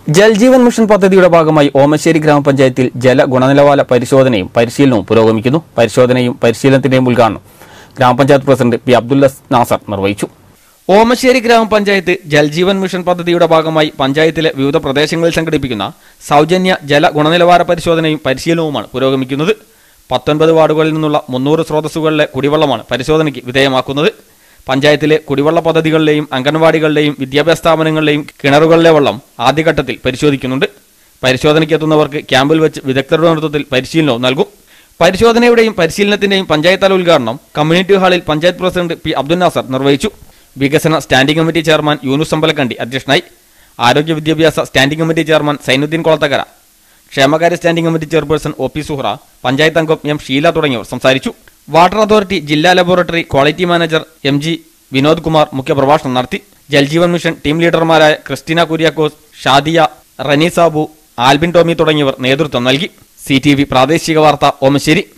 Jal Jeevan mission പദ്ധതിയുടെ ഭാഗമായി ഓമശ്ശേരി ഗ്രാമപഞ്ചായത്തിൽ ജല ഗുണനിലവാര പരിശോധനയും പരിശീലനവും പുരോഗമിക്കുന്നു പരിശോധനയും പരിശീലനത്തിന്റെയും ഉദ്ഘാടനം ഗ്രാമപഞ്ചായത്ത് പ്രസിഡന്റ് പി അബ്ദുല്ല നാസർ നിർവഹിച്ചു ഓമശ്ശേരി ഗ്രാമപഞ്ചായത്ത് ജൽജീവൻ മിഷൻ പദ്ധതിയുടെ ഭാഗമായി പഞ്ചായത്തിലെ വിവിധ പ്രദേശങ്ങളിൽ സംഘടിപ്പിക്കുന്ന സൗജന്യ ജല ഗുണനിലവാര പരിശോധനയും പരിശീലനവുമാണ് പുരോഗമിക്കുന്നത് പത്തൊൻപത് വാർഡുകളിൽ നിന്നുള്ള മുന്നൂറ് സ്രോതസ്സുകളിലെ കുടിവെള്ളമാണ് പരിശോധനയ്ക്ക് വിധേയമാക്കുന്നത് പഞ്ചായത്തിലെ കുടിവെള്ള പദ്ധതികളിലെയും അംഗൻവാടികളിലെയും വിദ്യാഭ്യാസ സ്ഥാപനങ്ങളിലെയും കിണറുകളിലെ വെള്ളം ആദ്യഘട്ടത്തിൽ പരിശോധിക്കുന്നുണ്ട് പരിശോധനയ്ക്ക് എത്തുന്നവർക്ക് ക്യാമ്പിൽ വെച്ച് വിദഗ്ധരുടെ നേതൃത്വത്തിൽ പരിശീലനവും നൽകും പരിശോധനയുടെയും പരിശീലനത്തിന്റെയും പഞ്ചായത്ത് തല ഉദ്ഘാടനം കമ്മ്യൂണിറ്റി ഹാളിൽ പഞ്ചായത്ത് പ്രസിഡന്റ് പി അബ്ദുൽ നാസർ നിർവഹിച്ചു വികസന standing committee chairman Yunus Ambalakandi അധ്യക്ഷനായി ആരോഗ്യ വിദ്യാഭ്യാസ standing committee chairman Sainuddin Kolathakkara ക്ഷേമകാര്യ standing committee chairperson O P Suhra panchayat അംഗം എം ഷീല തുടങ്ങിയവർ സംസാരിച്ചു വാട്ടർ അതോറിറ്റി ജില്ലാ laboratory quality manager M G Vinod Kumar മുഖ്യപ്രഭാഷണം നടത്തി ജൽജീവൻ മിഷൻ ടീം ലീഡർമാരായ ക്രിസ്റ്റിന കുര്യാക്കോസ് ഷാദിയ റനി സാബു ആൽബിൻ ടോമി തുടങ്ങിയവർ നേതൃത്വം നൽകി സി പ്രാദേശിക വാർത്ത ഓമശ്ശേരി